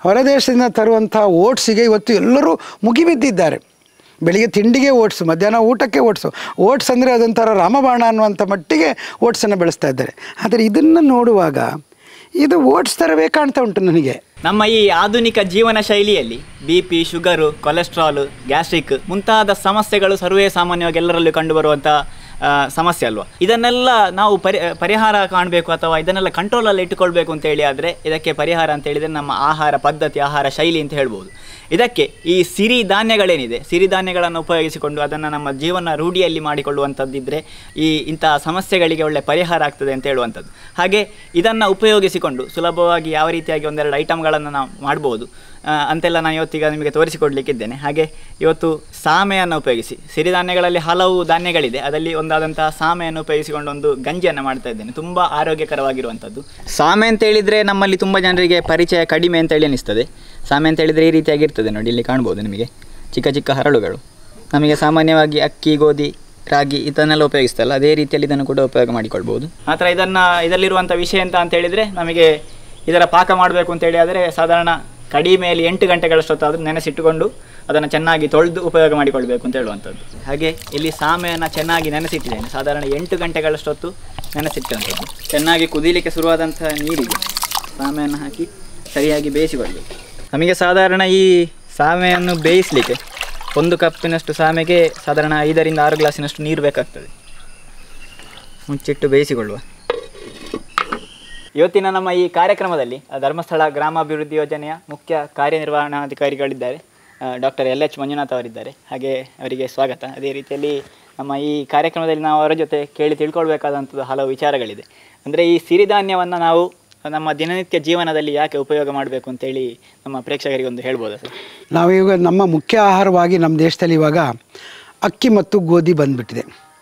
ಹೊರದೇಶದಿಂದ ತರುವಂಥ ಓಟ್ಸಿಗೆ ಇವತ್ತು ಎಲ್ಲರೂ ಮುಗಿಬಿದ್ದಿದ್ದಾರೆ ಬೆಳಿಗ್ಗೆ ತಿಂಡಿಗೆ ಓಟ್ಸು ಮಧ್ಯಾಹ್ನ ಊಟಕ್ಕೆ ಓಟ್ಸು ಓಟ್ಸ್ ಅಂದರೆ ಅದೊಂಥರ ರಾಮಬಾಣ ಅನ್ನುವಂಥ ಮಟ್ಟಿಗೆ ಓಟ್ಸನ್ನು ಬೆಳೆಸ್ತಾ ಇದ್ದಾರೆ ಆದರೆ ಇದನ್ನು ನೋಡುವಾಗ ಇದು ಓಟ್ಸ್ ಥರವೇ ಕಾಣ್ತಾ ಉಂಟು ನನಗೆ ನಮ್ಮ ಈ ಆಧುನಿಕ ಜೀವನ ಶೈಲಿಯಲ್ಲಿ B P sugar cholesterol gastric ಮುಂತಾದ ಸಮಸ್ಯೆಗಳು ಸರ್ವೇ ಸಾಮಾನ್ಯವಾಗಿ ಎಲ್ಲರಲ್ಲೂ ಕಂಡುಬರುವಂಥ ಆ, ಸಮಸ್ಯೆ ಅಲ್ವಾ ಇದನ್ನೆಲ್ಲ ನಾವು ಪರಿ ಪರಿಹಾರ ಕಾಣಬೇಕು ಅಥವಾ ಇದನ್ನೆಲ್ಲ ಕಂಟ್ರೋಲಲ್ಲಿ ಇಟ್ಟುಕೊಳ್ಬೇಕು ಅಂತ ಹೇಳಿ ಆದರೆ ಇದಕ್ಕೆ ಪರಿಹಾರ ಅಂತ ಹೇಳಿದರೆ ನಮ್ಮ ಆಹಾರ ಪದ್ಧತಿ ಆಹಾರ ಶೈಲಿ ಅಂತ ಹೇಳ್ಬೋದು ಇದಕ್ಕೆ ಈ ಸಿರಿ ಧಾನ್ಯಗಳೇನಿದೆ ಸಿರಿಧಾನ್ಯಗಳನ್ನು ಉಪಯೋಗಿಸಿಕೊಂಡು ಅದನ್ನು ನಮ್ಮ ಜೀವನ ರೂಢಿಯಲ್ಲಿ ಮಾಡಿಕೊಳ್ಳುವಂಥದ್ದಿದ್ದರೆ ಈ ಇಂತಹ ಸಮಸ್ಯೆಗಳಿಗೆ ಒಳ್ಳೆ ಪರಿಹಾರ ಆಗ್ತದೆ ಅಂತ ಹೇಳುವಂಥದ್ದು ಹಾಗೆ ಇದನ್ನು ಉಪಯೋಗಿಸಿಕೊಂಡು ಸುಲಭವಾಗಿ ಯಾವ ರೀತಿಯಾಗಿ ಒಂದೆರಡು ಐಟಮ್ಗಳನ್ನು ನಾವು ಮಾಡ್ಬೋದು ಆ, ಅಂತೆಲ್ಲ ನಾನು ಇವತ್ತೀಗ ನಿಮಗೆ ತೋರಿಸಿಕೊಡ್ಲಿಕ್ಕಿದ್ದೇನೆ ಹಾಗೆ ಇವತ್ತು ಸಾಮೆಯನ್ನು ಉಪಯೋಗಿಸಿ ಸಿರಿಧಾನ್ಯಗಳಲ್ಲಿ ಹಲವು ಧಾನ್ಯಗಳಿದೆ ಅದರಲ್ಲಿ ಒಂದಾದಂತಹ ಸಾಮೆಯನ್ನು ಉಪಯೋಗಿಸಿಕೊಂಡು ಒಂದು ಗಂಜಿಯನ್ನು ಮಾಡ್ತಾ ಇದ್ದೇನೆ ತುಂಬ ಆರೋಗ್ಯಕರವಾಗಿರುವಂಥದ್ದು ಸಾಮೆ ಅಂತ ಹೇಳಿದರೆ ನಮ್ಮಲ್ಲಿ ತುಂಬ ಜನರಿಗೆ ಪರಿಚಯ ಕಡಿಮೆ ಅಂತೇಳಿ ಅನಿಸ್ತದೆ ಸಾಮೆ ಅಂತ ಹೇಳಿದರೆ ಈ ರೀತಿಯಾಗಿರ್ತದೆ ನೋಡಿ ಇಲ್ಲಿ ಕಾಣ್ಬೋದು ನಿಮಗೆ ಚಿಕ್ಕ ಚಿಕ್ಕ ಹರಳುಗಳು ನಮಗೆ ಸಾಮಾನ್ಯವಾಗಿ ಅಕ್ಕಿ ಗೋಧಿ ರಾಗಿ ಇದನ್ನೆಲ್ಲ ಉಪಯೋಗಿಸ್ತಲ್ಲ ಅದೇ ರೀತಿಯಲ್ಲಿ ಇದನ್ನು ಕೂಡ ಉಪಯೋಗ ಮಾಡಿಕೊಳ್ಬೋದು ಮಾತ್ರ ಇದನ್ನು ಇದರಲ್ಲಿರುವಂಥ ವಿಷಯ ಅಂತ ಅಂತ ಹೇಳಿದರೆ ನಮಗೆ ಇದರ ಪಾಕ ಮಾಡಬೇಕು ಅಂತೇಳಿ ಆದರೆ ಸಾಧಾರಣ ಕಡಿಮೆಯಲ್ಲಿ ಎಂಟು ಗಂಟೆಗಳಷ್ಟೊತ್ತಾದರೂ ನೆನೆಸಿಟ್ಟುಕೊಂಡು ಅದನ್ನು ಚೆನ್ನಾಗಿ ತೊಳೆದು ಉಪಯೋಗ ಮಾಡಿಕೊಳ್ಬೇಕು ಅಂತ ಹೇಳುವಂಥದ್ದು ಹಾಗೆ ಇಲ್ಲಿ ಸಾಮೆಯನ್ನು ಚೆನ್ನಾಗಿ ನೆನೆಸಿಟ್ಟಿದ್ದೇನೆ ಸಾಧಾರಣ ಎಂಟು ಗಂಟೆಗಳಷ್ಟೊತ್ತು ನೆನೆಸಿಟ್ಟಂಥದ್ದು ಚೆನ್ನಾಗಿ ಕುದೀಲಿಕ್ಕೆ ಶುರುವಾದಂಥ ನೀರಿಗೆ ಸಾಮೆಯನ್ನು ಹಾಕಿ ಸರಿಯಾಗಿ ಬೇಯಿಸಿಕೊಳ್ಬೇಕು ನಮಗೆ ಸಾಧಾರಣ ಈ ಸಾಮೆಯನ್ನು ಬೇಯಿಸಲಿಕ್ಕೆ ಒಂದು ಕಪ್ಪಿನಷ್ಟು ಸಾಮೆಗೆ ಸಾಧಾರಣ ಐದರಿಂದ ಆರು ಗ್ಲಾಸಿನಷ್ಟು ನೀರು ಬೇಕಾಗ್ತದೆ ಮುಚ್ಚಿಟ್ಟು ಬೇಯಿಸಿಕೊಳ್ಳುವ ಇವತ್ತಿನ ನಮ್ಮ ಈ ಕಾರ್ಯಕ್ರಮದಲ್ಲಿ ಆ, ಧರ್ಮಸ್ಥಳ ಗ್ರಾಮಾಭಿವೃದ್ಧಿ ಯೋಜನೆಯ ಮುಖ್ಯ ಕಾರ್ಯನಿರ್ವಹಣಾಧಿಕಾರಿಗಳಿದ್ದಾರೆ ಡಾಕ್ಟರ್ ಎಲ್ ಎಚ್ ಮಂಜುನಾಥ್ ಅವರಿದ್ದಾರೆ ಹಾಗೆ ಅವರಿಗೆ ಸ್ವಾಗತ ಅದೇ ರೀತಿಯಲ್ಲಿ ನಮ್ಮ ಈ ಕಾರ್ಯಕ್ರಮದಲ್ಲಿ ನಾವು ಅವರ ಜೊತೆ ಕೇಳಿ ತಿಳ್ಕೊಳ್ಬೇಕಾದಂಥದ್ದು ಹಲವು ವಿಚಾರಗಳಿದೆ ಅಂದರೆ ಈ ಸಿರಿಧಾನ್ಯವನ್ನು ನಾವು ನಮ್ಮ ದಿನನಿತ್ಯ ಜೀವನದಲ್ಲಿ ಯಾಕೆ ಉಪಯೋಗ ಮಾಡಬೇಕು ಅಂತೇಳಿ ನಮ್ಮ ಪ್ರೇಕ್ಷಕರಿಗೆ ಒಂದು ಹೇಳ್ಬೋದಾ ಸರ್ ನಾವೀಗ ನಮ್ಮ ಮುಖ್ಯ ಆಹಾರವಾಗಿ ನಮ್ಮ ದೇಶದಲ್ಲಿ ಇವಾಗ ಅಕ್ಕಿ ಮತ್ತು ಗೋಧಿ ಬಂದುಬಿಟ್ಟಿದೆ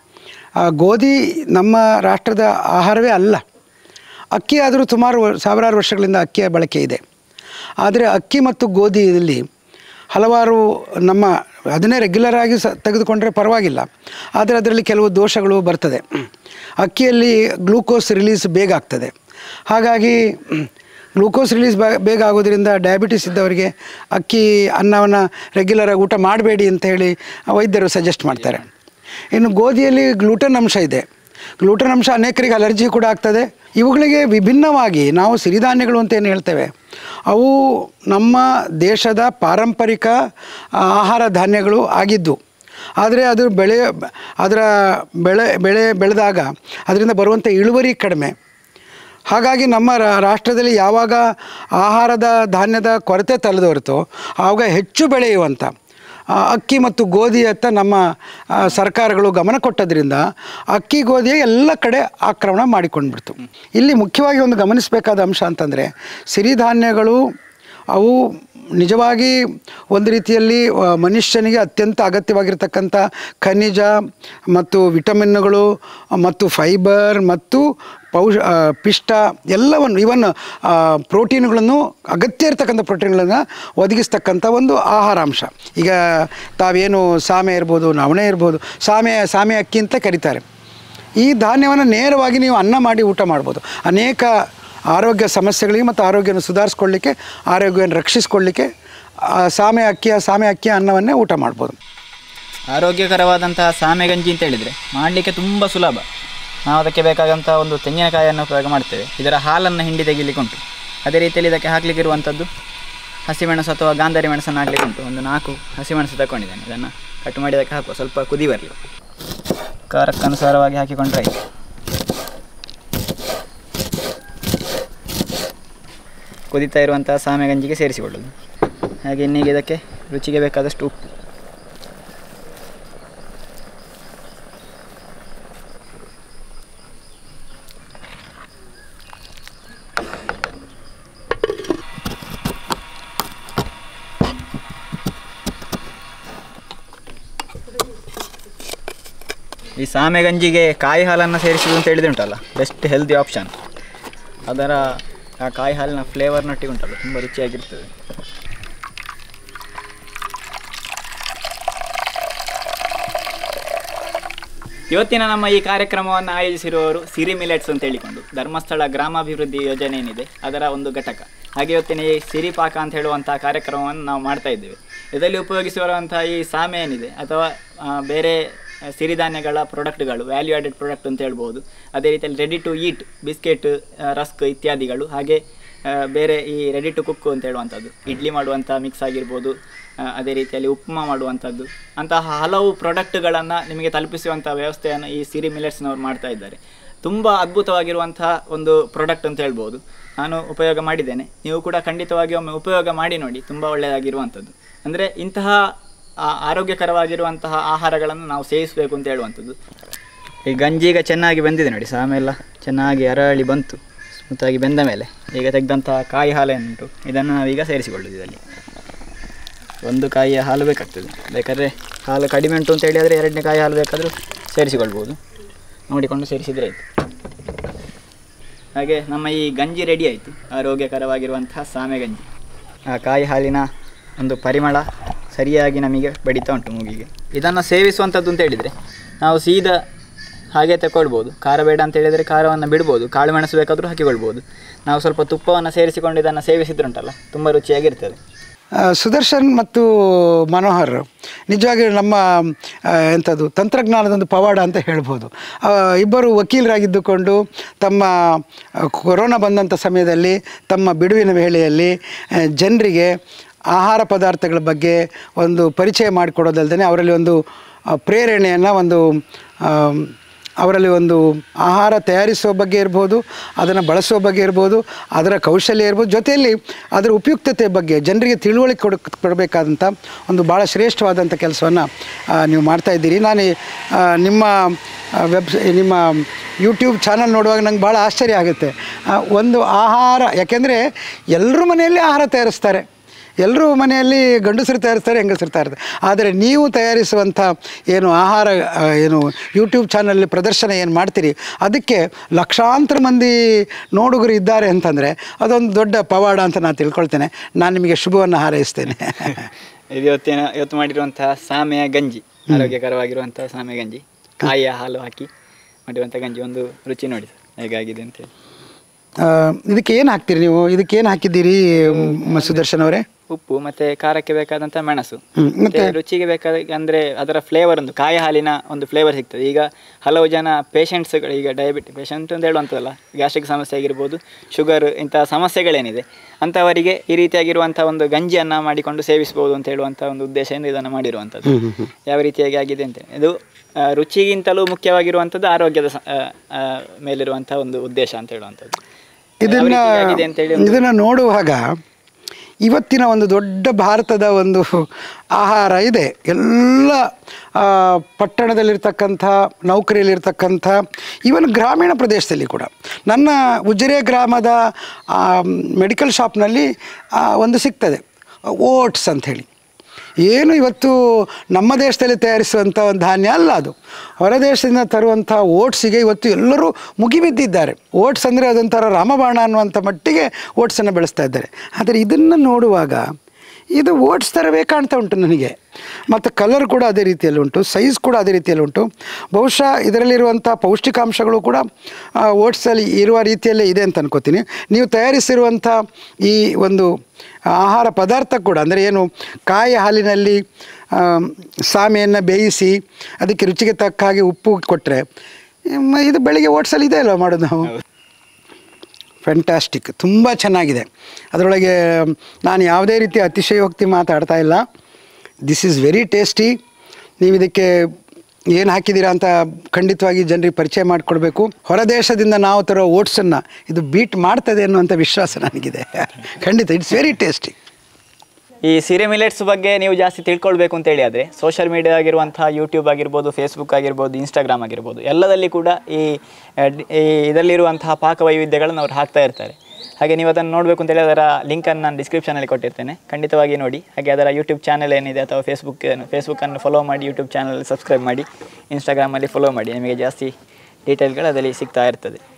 ಆ ಗೋಧಿ ನಮ್ಮ ರಾಷ್ಟ್ರದ ಆಹಾರವೇ ಅಲ್ಲ ಅಕ್ಕಿ ಆದರೂ ಸುಮಾರು ವರ್- ಸಾವಿರಾರು ವರ್ಷಗಳಿಂದ ಅಕ್ಕಿಯ ಬಳಕೆ ಇದೆ ಆದರೆ ಅಕ್ಕಿ ಮತ್ತು ಗೋಧಿಯಲ್ಲಿ ಹಲವಾರು ನಮ್ಮ ಅದನ್ನೇ ರೆಗ್ಯುಲರ್ ಆಗಿ ಸ ತೆಗೆದುಕೊಂಡ್ರೆ ಪರವಾಗಿಲ್ಲ ಆದರೆ ಅದರಲ್ಲಿ ಕೆಲವು ದೋಷಗಳು ಬರ್ತದೆ ಅಕ್ಕಿಯಲ್ಲಿ ಗ್ಲೂಕೋಸ್ ರಿಲೀಸ್ ಬೇಗ ಆಗ್ತದೆ ಹಾಗಾಗಿ ಗ್ಲೂಕೋಸ್ ರಿಲೀಸ್ ಬೇ- ಬೇಗ ಆಗೋದ್ರಿಂದ ಡಯಾಬಿಟಿಸ್ ಇದ್ದವರಿಗೆ ಅಕ್ಕಿ ಅನ್ನವನ್ನು ರೆಗ್ಯುಲರಾಗಿ ಊಟ ಮಾಡಬೇಡಿ ಅಂತ ಹೇಳಿ ವೈದ್ಯರು ಸಜೆಸ್ಟ್ ಮಾಡ್ತಾರೆ ಇನ್ನು ಗೋಧಿಯಲ್ಲಿ ಗ್ಲೂಟನ್ ಅಂಶ ಇದೆ ಗ್ಲೂಟನ್ ಅಂಶ ಅನೇಕರಿಗೆ ಅಲರ್ಜಿ ಕೂಡ ಆಗ್ತದೆ ಇವುಗಳಿಗೆ ವಿಭಿನ್ನವಾಗಿ ನಾವು ಸಿರಿಧಾನ್ಯಗಳು ಅಂತ ಏನು ಹೇಳ್ತೇವೆ ಅವು ನಮ್ಮ ದೇಶದ ಪಾರಂಪರಿಕ ಆಹಾರ ಧಾನ್ಯಗಳು ಆಗಿದ್ದು ಆದರೆ ಅದು ಬೆಳೆ ಅದರ ಬೆಳೆ ಬೆಳೆ ಬೆಳೆದಾಗ ಅದರಿಂದ ಬರುವಂಥ ಇಳುವರಿ ಕಡಿಮೆ ಹಾಗಾಗಿ ನಮ್ಮ ರಾ- ರಾಷ್ಟ್ರದಲ್ಲಿ ಯಾವಾಗ ಆಹಾರದ ಧಾನ್ಯದ ಕೊರತೆ ತಲೆದೋರಿತೋ ಆವಾಗ ಹೆಚ್ಚು ಬೆಳೆಯುವಂಥ ಆ, ಅಕ್ಕಿ ಮತ್ತು ಗೋಧಿಯತ್ತ ನಮ್ಮ ಆ, ಸರ್ಕಾರಗಳು ಗಮನ ಕೊಟ್ಟದ್ರಿಂದ ಅಕ್ಕಿ ಗೋಧಿಯ ಎಲ್ಲ ಕಡೆ ಆಕ್ರಮಣ ಮಾಡಿಕೊಂಡ್ಬಿಡ್ತು ಇಲ್ಲಿ ಮುಖ್ಯವಾಗಿ ಒಂದು ಗಮನಿಸಬೇಕಾದ ಅಂಶ ಅಂತಂದರೆ ಸಿರಿಧಾನ್ಯಗಳು ಅವು ನಿಜವಾಗಿ ಒಂದು ರೀತಿಯಲ್ಲಿ ಆ, ಮನುಷ್ಯನಿಗೆ ಅತ್ಯಂತ ಅಗತ್ಯವಾಗಿರ್ತಕ್ಕಂಥ ಖನಿಜ ಮತ್ತು ವಿಟಮಿನ್ಗಳು ಮತ್ತು ಫೈಬರ್ ಮತ್ತು ಪೌಷ ಆ, ಪಿಷ್ಟ ಎಲ್ಲವನ್ನು ಇವನ್ ಪ್ರೋಟೀನ್ಗಳನ್ನು ಅಗತ್ಯ ಇರತಕ್ಕಂಥ ಪ್ರೋಟೀನ್ಗಳನ್ನು ಒದಗಿಸ್ತಕ್ಕಂಥ ಒಂದು ಆಹಾರಾಂಶ ಈಗ ತಾವೇನು ಸಾಮೆ ಇರ್ಬೋದು ನವಣೆ ಇರ್ಬೋದು ಸಾಮೆ ಸಾಮೆ ಅಕ್ಕಿ ಅಂತ ಕರೀತಾರೆ ಈ ಧಾನ್ಯವನ್ನು ನೇರವಾಗಿ ನೀವು ಅನ್ನ ಮಾಡಿ ಊಟ ಮಾಡ್ಬೋದು ಅನೇಕ ಆರೋಗ್ಯ ಸಮಸ್ಯೆಗಳಿಗೆ ಮತ್ತು ಆರೋಗ್ಯನ ಸುಧಾರಿಸ್ಕೊಳ್ಳಿಕ್ಕೆ ಆರೋಗ್ಯವನ್ನು ರಕ್ಷಿಸ್ಕೊಳ್ಳಿಕ್ಕೆ ಆ ಸಾಮೆ ಅಕ್ಕಿಯ ಸಾಮೆ ಅಕ್ಕಿಯ ಅನ್ನವನ್ನೇ ಊಟ ಮಾಡ್ಬೋದು ಆರೋಗ್ಯಕರವಾದಂತಹ ಸಾಮೆ ಗಂಜಿ ಅಂತ ಹೇಳಿದರೆ ಮಾಡಲಿಕ್ಕೆ ತುಂಬ ಸುಲಭ ನಾವು ಅದಕ್ಕೆ ಬೇಕಾದಂಥ ಒಂದು ತೆಂಗಿನಕಾಯಿಯನ್ನು ಉಪಯೋಗ ಮಾಡ್ತೇವೆ ಇದರ ಹಾಲನ್ನು ಹಿಂಡಿ ತೆಗಿಲಿಕ್ಕೆ ಉಂಟು ಅದೇ ರೀತಿಯಲ್ಲಿ ಇದಕ್ಕೆ ಹಾಕ್ಲಿಕ್ಕೆ ಇರುವಂಥದ್ದು ಹಸಿಮೆಣಸು ಅಥವಾ ಗಾಂಧಾರಿ ಮೆಣಸನ್ನು ಹಾಕ್ಲಿಕ್ಕೆ ಉಂಟು ಒಂದು ನಾಲ್ಕು ಹಸಿಮೆಣಸು ತಗೊಂಡಿದ್ದೇನೆ ಇದನ್ನು ಕಟ್ ಮಾಡಿ ಅದಕ್ಕೆ ಹಾಕುವ ಸ್ವಲ್ಪ ಕುದಿ ಬರಲಿ ಖಾರಕ್ಕನುಸಾರವಾಗಿ ಹಾಕಿಕೊಂಡ್ರೆ ಆಯ್ತು ಕುದೀತಾ ಇರುವಂತಹ ಸಾಮೆ ಗಂಜಿಗೆ ಸೇರಿಸಿಕೊಳ್ಳೋದು ಹಾಗೆ ಇನ್ನೀಗ ಇದಕ್ಕೆ ರುಚಿಗೆ ಬೇಕಾದಷ್ಟು ಉಪ್ಪು ಈ ಸಾಮೆ ಗಂಜಿಗೆ ಕಾಯಿ ಹಾಲನ್ನು ಸೇರಿಸುವುದು ಅಂತ ಹೇಳಿದ್ರೆ ಉಂಟಲ್ಲ ಬೆಸ್ಟ್ ಹೆಲ್ದಿ ಆಪ್ಷನ್ ಅದರ ಆ ಕಾಯಿ ಹಾಲಿನ ಫ್ಲೇವರ್ನೊಟ್ಟಿಗೆ ಉಂಟಲ್ಲ ತುಂಬ ರುಚಿಯಾಗಿರ್ತದೆ ಇವತ್ತಿನ ನಮ್ಮ ಈ ಕಾರ್ಯಕ್ರಮವನ್ನು ಆಯೋಜಿಸಿರುವವರು ಸಿರಿ ಮಿಲೆಟ್ಸ್ ಅಂತ ಹೇಳಿಕೊಂಡು ಧರ್ಮಸ್ಥಳ ಗ್ರಾಮಾಭಿವೃದ್ಧಿ ಯೋಜನೆ ಏನಿದೆ ಅದರ ಒಂದು ಘಟಕ ಹಾಗೆ ಇವತ್ತಿನ ಈ ಸಿರಿಪಾಕ ಅಂತ ಹೇಳುವಂಥ ಕಾರ್ಯಕ್ರಮವನ್ನು ನಾವು ಮಾಡ್ತಾ ಇದ್ದೇವೆ ಇದರಲ್ಲಿ ಉಪಯೋಗಿಸಿರುವಂಥ ಈ ಸಾಮೆ ಏನಿದೆ ಅಥವಾ ಆ, ಬೇರೆ ಆ, ಸಿರಿಧಾನ್ಯಗಳ ಪ್ರಾಡಕ್ಟ್ಗಳು ವ್ಯಾಲ್ಯೂ ಆಡೆಡ್ ಪ್ರಾಡಕ್ಟ್ ಅಂತ ಹೇಳ್ಬೋದು ಅದೇ ರೀತಿಯಲ್ಲಿ ready to eat biscuit rusk ಇತ್ಯಾದಿಗಳು ಹಾಗೆ ಆ, ಬೇರೆ ಈ ರೆಡಿ ಟು ಕುಕ್ ಅಂತ ಹೇಳುವಂಥದ್ದು ಇಡ್ಲಿ ಮಾಡುವಂಥ ಮಿಕ್ಸ್ ಆಗಿರ್ಬೋದು ಆ, ಅದೇ ರೀತಿಯಲ್ಲಿ ಉಪ್ಮಾ ಮಾಡುವಂಥದ್ದು ಅಂತಹ ಹಲವು ಪ್ರಾಡಕ್ಟ್ಗಳನ್ನು ನಿಮಗೆ ತಲುಪಿಸುವಂಥ ವ್ಯವಸ್ಥೆಯನ್ನು ಈ ಸಿರಿ ಮಿಲೆಟ್ಸ್ನವರು ಮಾಡ್ತಾ ಇದ್ದಾರೆ ತುಂಬ ಅದ್ಭುತವಾಗಿರುವಂತಹ ಒಂದು ಪ್ರಾಡಕ್ಟ್ ಅಂತ ಹೇಳ್ಬೋದು ನಾನು ಉಪಯೋಗ ಮಾಡಿದ್ದೇನೆ ನೀವು ಕೂಡ ಖಂಡಿತವಾಗಿ ಒಮ್ಮೆ ಉಪಯೋಗ ಮಾಡಿ ನೋಡಿ ತುಂಬ ಒಳ್ಳೆಯದಾಗಿರುವಂಥದ್ದು ಅಂದರೆ ಇಂತಹ ಆ, ಆರೋಗ್ಯಕರವಾಗಿರುವಂತಹ ಆಹಾರಗಳನ್ನು ನಾವು ಸೇವಿಸಬೇಕು ಅಂತ ಹೇಳುವಂಥದ್ದು ಈ ಗಂಜಿ ಈಗ ಚೆನ್ನಾಗಿ ಬೆಂದಿದೆ ನೋಡಿ ಸಾಮೆ ಎಲ್ಲ ಚೆನ್ನಾಗಿ ಅರಳಿ ಬಂತು ಸ್ಮೂತಾಗಿ ಬೆಂದ ಮೇಲೆ ಈಗ ತೆಗೆದಂತಹ ಕಾಯಿ ಹಾಲೇನುಂಟು ಇದನ್ನು ನಾವೀಗ ಸೇರಿಸಿಕೊಳ್ಳುವುದು ಇದರಲ್ಲಿ ಒಂದು ಕಾಯಿಯ ಹಾಲು ಬೇಕಾಗ್ತದೆ ಬೇಕಾದರೆ ಹಾಲು ಕಡಿಮೆ ಉಂಟು ಅಂತ ಹೇಳಿದರೆ ಎರಡನೇ ಕಾಯಿ ಹಾಲು ಬೇಕಾದರೂ ಸೇರಿಸಿಕೊಳ್ಬೋದು ನೋಡಿಕೊಂಡು ಸೇರಿಸಿದರೆ ಆಯಿತು ಹಾಗೆ ನಮ್ಮ ಈ ಗಂಜಿ ರೆಡಿ ಆಯಿತು ಆರೋಗ್ಯಕರವಾಗಿರುವಂತಹ ಸಾಮೆ ಗಂಜಿ ಆ ಕಾಯಿ ಹಾಲಿನ ಒಂದು ಪರಿಮಳ ಸರಿಯಾಗಿ ನಮಗೆ ಬಡಿತಾ ಉಂಟು ಮೂಗಿಗೆ ಇದನ್ನು ಸೇವಿಸುವಂಥದ್ದು ಅಂತ ಹೇಳಿದರೆ ನಾವು ಸೀದಾ ಹಾಗೆ ತಗೊಳ್ಬೋದು ಖಾರ ಬೇಡ ಅಂತ ಹೇಳಿದರೆ ಖಾರವನ್ನು ಬಿಡ್ಬೋದು ಕಾಳು ಮೆಣಸು ಬೇಕಾದರೂ ಹಾಕಿಕೊಳ್ಬೋದು ನಾವು ಸ್ವಲ್ಪ ತುಪ್ಪವನ್ನು ಸೇರಿಸಿಕೊಂಡು ಇದನ್ನು ಸೇವಿಸಿದ್ರುಂಟಲ್ಲ ತುಂಬ ರುಚಿಯಾಗಿರ್ತದೆ ಆ, ಸುದರ್ಶನ್ ಮತ್ತು ಮನೋಹರ್ ನಿಜವಾಗಿ ನಮ್ಮ ಆ, ಎಂಥದ್ದು ತಂತ್ರಜ್ಞಾನದ ಒಂದು ಪವಾಡ ಅಂತ ಹೇಳ್ಬೋದು ಆ, ಇಬ್ಬರು ವಕೀಲರಾಗಿದ್ದುಕೊಂಡು ತಮ್ಮ ಆ, ಕೊರೋನಾ ಬಂದಂಥ ಸಮಯದಲ್ಲಿ ತಮ್ಮ ಬಿಡುವಿನ ವೇಳೆಯಲ್ಲಿ ಜನರಿಗೆ ಆಹಾರ ಪದಾರ್ಥಗಳ ಬಗ್ಗೆ ಒಂದು ಪರಿಚಯ ಮಾಡಿಕೊಡೋದಲ್ದೇ ಅವರಲ್ಲಿ ಒಂದು ಆ, ಪ್ರೇರಣೆಯನ್ನು ಒಂದು ಆ, ಅವರಲ್ಲಿ ಒಂದು ಆಹಾರ ತಯಾರಿಸುವ ಬಗ್ಗೆ ಇರ್ಬೋದು ಅದನ್ನು ಬಳಸುವ ಬಗ್ಗೆ ಇರ್ಬೋದು ಅದರ ಕೌಶಲ್ಯ ಇರ್ಬೋದು ಜೊತೆಯಲ್ಲಿ ಅದರ ಉಪಯುಕ್ತತೆ ಬಗ್ಗೆ ಜನರಿಗೆ ತಿಳುವಳಿಕೆ ಕೊಡ ಕೊಡಬೇಕಾದಂಥ ಒಂದು ಭಾಳ ಶ್ರೇಷ್ಠವಾದಂಥ ಕೆಲಸವನ್ನು ನೀವು ಮಾಡ್ತಾ ಇದ್ದೀರಿ ನಾನು ಈ, ಆ, ನಿಮ್ಮ ವೆಬ್ ನಿಮ್ಮ ಯೂಟ್ಯೂಬ್ ಚಾನಲ್ ನೋಡುವಾಗ ನಂಗೆ ಭಾಳ ಆಶ್ಚರ್ಯ ಆಗುತ್ತೆ ಆ, ಒಂದು ಆಹಾರ ಯಾಕೆಂದರೆ ಎಲ್ಲರೂ ಮನೆಯಲ್ಲಿ ಆಹಾರ ತಯಾರಿಸ್ತಾರೆ ಎಲ್ಲರೂ ಮನೆಯಲ್ಲಿ ಗಂಡಸರು ತಯಾರಿಸ್ತಾರೆ ಹೆಂಗಸರು ತಯಾರಿಸ್ತಾರೆ ಆದರೆ ನೀವು ತಯಾರಿಸುವಂಥ ಏನು ಆಹಾರ ಆ, ಏನು ಯೂಟ್ಯೂಬ್ ಚಾನಲ್ಲಿ ಪ್ರದರ್ಶನ ಏನು ಮಾಡ್ತೀರಿ ಅದಕ್ಕೆ ಲಕ್ಷಾಂತರ ಮಂದಿ ನೋಡುಗರು ಇದ್ದಾರೆ ಅಂತಂದರೆ ಅದೊಂದು ದೊಡ್ಡ ಪವಾಡ ಅಂತ ನಾನು ತಿಳ್ಕೊಳ್ತೇನೆ ನಾನು ನಿಮಗೆ ಶುಭವನ್ನು ಹಾರೈಸ್ತೇನೆ ಇದು ಇವತ್ತಿನ ಇವತ್ತು ಮಾಡಿರುವಂತಹ ಸಾಮೆಯ ಗಂಜಿ ಆರೋಗ್ಯಕರವಾಗಿರುವಂತಹ ಸಾಮೆ ಗಂಜಿ ಕಾಯಿಯ ಹಾಲು ಹಾಕಿ ಮಾಡಿರುವಂಥ ಗಂಜಿ ಒಂದು ರುಚಿ ನೋಡಿ ಸರ್ ಹೇಗಾಗಿದೆ ಅಂತೇಳಿ ಆ, ಇದಕ್ಕೆ ಏನು ಹಾಕ್ತೀರಿ ನೀವು ಇದಕ್ಕೆ ಏನು ಹಾಕಿದ್ದೀರಿ ಮ್, ಸುದರ್ಶನ್ ಅವರೇ ಉಪ್ಪು ಮತ್ತೆ ಖಾರಕ್ಕೆ ಬೇಕಾದಂಥ ಮೆಣಸು ಹ್ಮ್, ಮತ್ತೆ ರುಚಿಗೆ ಬೇಕಾದ ಅಂದರೆ ಅದರ ಫ್ಲೇವರ್ ಒಂದು ಕಾಯಿ ಹಾಲಿನ ಒಂದು ಫ್ಲೇವರ್ ಸಿಗ್ತದೆ ಈಗ ಹಲವು ಜನ ಪೇಷಂಟ್ಸ್ಗಳು ಈಗ ಡಯಾಬಿಟಿ ಪೇಷಂಟ್ ಅಂತ ಹೇಳುವಂಥದ್ದಲ್ಲ ಗ್ಯಾಸ್ಟ್ರಿಕ್ ಸಮಸ್ಯೆ ಆಗಿರ್ಬೋದು ಶುಗರ್ ಇಂತಹ ಸಮಸ್ಯೆಗಳೇನಿದೆ ಅಂಥವರಿಗೆ ಈ ರೀತಿಯಾಗಿರುವಂಥ ಒಂದು ಗಂಜಿಯನ್ನು ಮಾಡಿಕೊಂಡು ಸೇವಿಸ್ಬೋದು ಅಂತ ಹೇಳುವಂಥ ಒಂದು ಉದ್ದೇಶದಿಂದ ಇದನ್ನು ಮಾಡಿರುವಂಥದ್ದು ಯಾವ ರೀತಿಯಾಗಿ ಆಗಿದೆ ಅಂತ ಇದು ಆ, ರುಚಿಗಿಂತಲೂ ಮುಖ್ಯವಾಗಿರುವಂಥದ್ದು ಆರೋಗ್ಯದ ಸ- ಆ, ಆ, ಮೇಲಿರುವಂಥ ಒಂದು ಉದ್ದೇಶ ಅಂತ ಹೇಳುವಂಥದ್ದು ಯಾವ ಇದನ್ನ ರೀತಿಯಾಗಿದೆ ಅಂತೇಳಿ ಒಂದು- ಇದನ್ನು ನೋಡುವಾಗ ಇವತ್ತಿನ ಒಂದು ದೊಡ್ಡ ಭಾರತದ ಒಂದು ಆಹಾರ ಇದೆ ಎಲ್ಲ ಆ, ಪಟ್ಟಣದಲ್ಲಿರ್ತಕ್ಕಂಥ ನೌಕರಿಯಲ್ಲಿರ್ತಕ್ಕಂಥ ಈವನ್ ಗ್ರಾಮೀಣ ಪ್ರದೇಶದಲ್ಲಿ ಕೂಡ ನನ್ನ ಉಜಿರೆ ಗ್ರಾಮದ ಮೆಡಿಕಲ್ ಶಾಪ್ನಲ್ಲಿ ಆ, ಒಂದು ಸಿಗ್ತದೆ ಓಟ್ಸ್ ಅಂಥೇಳಿ ಏನು ಇವತ್ತು ನಮ್ಮ ದೇಶದಲ್ಲಿ ತಯಾರಿಸುವಂಥ ಒಂದು ಧಾನ್ಯ ಅಲ್ಲ ಅದು ಹೊರ ದೇಶದಿಂದ ತರುವಂಥ ಓಟ್ಸಿಗೆ ಇವತ್ತು ಎಲ್ಲರೂ ಮುಗಿಬಿದ್ದಿದ್ದಾರೆ ಓಟ್ಸ್ ಅಂದರೆ ಅದೊಂಥರ ರಾಮಬಾಣ ಅನ್ನುವಂಥ ಮಟ್ಟಿಗೆ ಓಟ್ಸನ್ನು ಬೆಳೆಸ್ತಾ ಇದ್ದಾರೆ ಆದರೆ ಇದನ್ನು ನೋಡುವಾಗ ಇದು ಓಟ್ಸ್ ಥರವೇ ಕಾಣ್ತಾ ಉಂಟು ನನಗೆ ಮತ್ತು ಕಲರ್ ಕೂಡ ಅದೇ ರೀತಿಯಲ್ಲಿ ಉಂಟು ಸೈಜ್ ಕೂಡ ಅದೇ ರೀತಿಯಲ್ಲಿ ಉಂಟು ಬಹುಶಃ ಇದರಲ್ಲಿರುವಂಥ ಪೌಷ್ಟಿಕಾಂಶಗಳು ಕೂಡ ಓಟ್ಸಲ್ಲಿ ಇರುವ ರೀತಿಯಲ್ಲೇ ಇದೆ ಅಂತ ಅನ್ಕೋತೀನಿ ನೀವು ತಯಾರಿಸಿರುವಂಥ ಈ ಒಂದು ಆಹಾರ ಪದಾರ್ಥ ಕೂಡ ಅಂದರೆ ಏನು ಕಾಯಿ ಹಾಲಿನಲ್ಲಿ ಆಮ್, ಸಾಮೆಯನ್ನು ಬೇಯಿಸಿ ಅದಕ್ಕೆ ರುಚಿಗೆ ತಕ್ಕ ಹಾಗೆ ಉಪ್ಪು ಕೊಟ್ಟರೆ ಇದು ಬೆಳಿಗ್ಗೆ ಓಟ್ಸಲ್ಲಿ ಇದೆ ಅಲ್ವ ಮಾಡೋದು ನಾವು ಫ್ಯಾಂಟಾಸ್ಟಿಕ್ ತುಂಬ ಚೆನ್ನಾಗಿದೆ ಅದರೊಳಗೆ ನಾನು ಯಾವುದೇ ರೀತಿ ಅತಿಶಯೋಕ್ತಿ ಮಾತಾಡ್ತಾ ಇಲ್ಲ ದಿಸ್ ಈಸ್ ವೆರಿ ಟೇಸ್ಟಿ ನೀವು ಇದಕ್ಕೆ ಏನು ಹಾಕಿದ್ದೀರಾ ಅಂತ ಖಂಡಿತವಾಗಿ ಜನರಿಗೆ ಪರಿಚಯ ಮಾಡಿಕೊಡ್ಬೇಕು ಹೊರ ದೇಶದಿಂದ ನಾವು ತರೋ ಓಟ್ಸನ್ನು ಇದು ಬೀಟ್ ಮಾಡ್ತದೆ ಅನ್ನುವಂಥ ವಿಶ್ವಾಸ ನನಗಿದೆ ಖಂಡಿತ ಇಟ್ಸ್ ವೆರಿ ಟೇಸ್ಟಿ ಈ ಸಿರೆ ಮಿಲೆಟ್ಸ್ ಬಗ್ಗೆ ನೀವು ಜಾಸ್ತಿ ತಿಳ್ಕೊಳ್ಬೇಕು ಅಂತ ಹೇಳಿ ಆದರೆ ಸೋಷಿಯಲ್ ಮೀಡಿಯಾ ಆಗಿರುವಂತಹ ಯೂಟ್ಯೂಬ್ ಆಗಿರ್ಬೋದು ಫೇಸ್ಬುಕ್ ಆಗಿರ್ಬೋದು ಇನ್ಸ್ಟಾಗ್ರಾಮ್ ಆಗಿರ್ಬೋದು ಎಲ್ಲದಲ್ಲಿ ಕೂಡ ಈ ಆ, ಡಿ- ಈ ಇದರಲ್ಲಿರುವಂತಹ ಪಾಕ ವೈವಿಧ್ಯಗಳನ್ನು ಅವ್ರು ಹಾಕ್ತಾ ಇರ್ತಾರೆ ಹಾಗೆ ನೀವು ಅದನ್ನು ನೋಡಬೇಕು ಅಂತೇಳಿ ಅದರ ಲಿಂಕನ್ನು ನಾನು ಡಿಸ್ಕ್ರಿಪ್ಷನಲ್ಲಿ ಕೊಟ್ಟಿರ್ತೇನೆ ಖಂಡಿತವಾಗಿ ನೋಡಿ ಹಾಗೆ ಅದರ ಯೂಟ್ಯೂಬ್ ಚಾನಲ್ ಏನಿದೆ ಅಥವಾ ಫೇಸ್ಬುಕ್ ಫೇಸ್ಬುಕ್ಕನ್ನು ಫಾಲೋ ಮಾಡಿ ಯೂಟ್ಯೂಬ್ ಚಾನಲ್ ಸಬ್ಸ್ಕ್ರೈಬ್ ಮಾಡಿ ಇನ್ಸ್ಟಾಗ್ರಾಮಲ್ಲಿ ಫಾಲೋ ಮಾಡಿ ನಿಮಗೆ ಜಾಸ್ತಿ ಡೀಟೇಲ್ಗಳು ಅದರಲ್ಲಿ ಸಿಗ್ತಾ ಇರ್ತದೆ